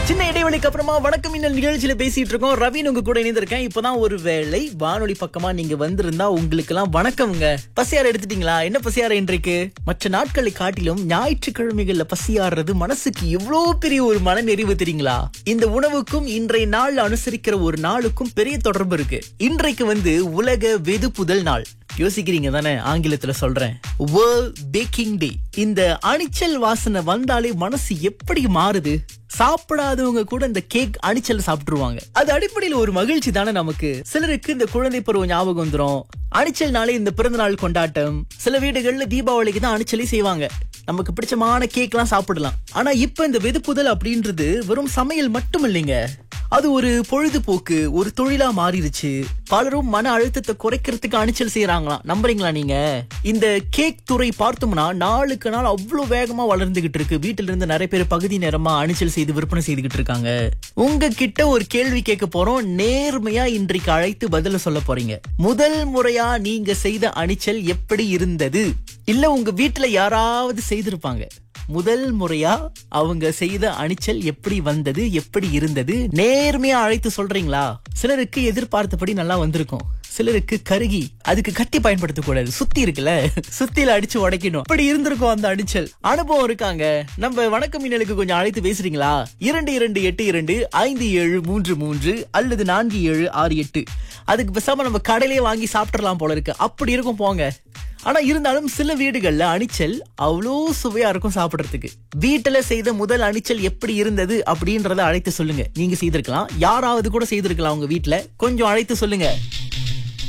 சின்ன இடைவெளிக்கு அப்புறமா வணக்கம் இன்னல் நிகழ்ச்சியில பேசிட்டு இருக்கோம் ரவீன் உங்க கூட இணைந்திருக்கேன் இப்பதான் ஒரு வேளை வானொலி பக்கமா நீங்க வந்திருந்தா உங்களுக்கு எல்லாம் வணக்கம்ங்க பசியார எடுத்துட்டீங்களா என்ன பசியார இன்றைக்கு மற்ற நாட்களை காட்டிலும் ஞாயிற்றுக்கிழமைகள்ல பசியாடுறது மனசுக்கு எவ்வளவு பெரிய ஒரு மன நிறைவு தெரியுங்களா இந்த உணவுக்கும் இன்றைய நாள் அனுசரிக்கிற ஒரு நாளுக்கும் பெரிய தொடர்பு இருக்கு இன்றைக்கு வந்து உலக வெதுப்புதல் நாள் யோசிக்கிறீங்க தானே ஆங்கிலத்துல சொல்றேன் வேர்ல்ட் பேக்கிங் டே இந்த அணிச்சல் வாசனை வந்தாலே மனசு எப்படி மாறுது சாப்பிடாதவங்க கூட இந்த கேக் அணிச்சல் சாப்பிட்டுருவாங்க அது அடிப்படையில் ஒரு மகிழ்ச்சி தானே நமக்கு சிலருக்கு இந்த குழந்தை பருவம் ஞாபகம் வந்துரும் அணிச்சல் நாளே இந்த பிறந்த நாள் கொண்டாட்டம் சில வீடுகள்ல தீபாவளிக்கு தான் அணிச்சலே செய்வாங்க நமக்கு பிடிச்சமான கேக்லாம் சாப்பிடலாம் ஆனா இப்ப இந்த வெதுப்புதல் அப்படின்றது வெறும் சமையல் மட்டும் இல்லைங்க அது ஒரு பொழுதுபோக்கு ஒரு தொழிலா மாறிடுச்சு பலரும் மன அழுத்தத்தை குறைக்கிறதுக்கு அணிச்சல் செய்யறாங்களாம் நம்புறீங்களா நீங்க இந்த கேக் துறை பார்த்தோம்னா நாளுக்கு நாள் அவ்வளவு வேகமா வளர்ந்துகிட்டு இருக்கு வீட்டுல இருந்து நிறைய பேர் பகுதி நேரமா அணிச்சல் செய்து விற்பனை செய்துகிட்டு இருக்காங்க உங்ககிட்ட ஒரு கேள்வி கேட்க போறோம் நேர்மையா இன்றைக்கு அழைத்து பதில சொல்ல போறீங்க முதல் முறையா நீங்க செய்த அணிச்சல் எப்படி இருந்தது இல்ல உங்க வீட்டுல யாராவது செய்திருப்பாங்க முதல் முறையா அவங்க செய்த அணிச்சல் எப்படி வந்தது எப்படி இருந்தது நேர்மையா அழைத்து சொல்றீங்களா சிலருக்கு எதிர்பார்த்தபடி நல்லா வந்திருக்கும் சிலருக்கு கருகி அதுக்கு கட்டி பயன்படுத்த கூடாது சுத்தி இருக்குல்ல சுத்தியில அடிச்சு உடைக்கணும் அப்படி இருந்திருக்கும் அந்த அணிச்சல் அனுபவம் இருக்காங்க நம்ம வணக்கம் மின்னலுக்கு கொஞ்சம் அழைத்து பேசுறீங்களா இரண்டு இரண்டு எட்டு இரண்டு ஐந்து ஏழு மூன்று மூன்று அல்லது நான்கு ஏழு ஆறு எட்டு அதுக்கு பேசாம நம்ம கடையிலேயே வாங்கி சாப்பிடலாம் போல இருக்கு அப்படி இருக்கும் போங்க ஆனா இருந்தாலும் சில வீடுகள்ல அணிச்சல் அவ்வளோ சுவையா இருக்கும் சாப்பிடுறதுக்கு வீட்டுல செய்த முதல் அணிச்சல் எப்படி இருந்தது அப்படின்றத அழைத்து சொல்லுங்க நீங்க செய்திருக்கலாம் யாராவது கூட செய்திருக்கலாம் உங்க வீட்டுல கொஞ்சம் அழைத்து சொல்லுங்க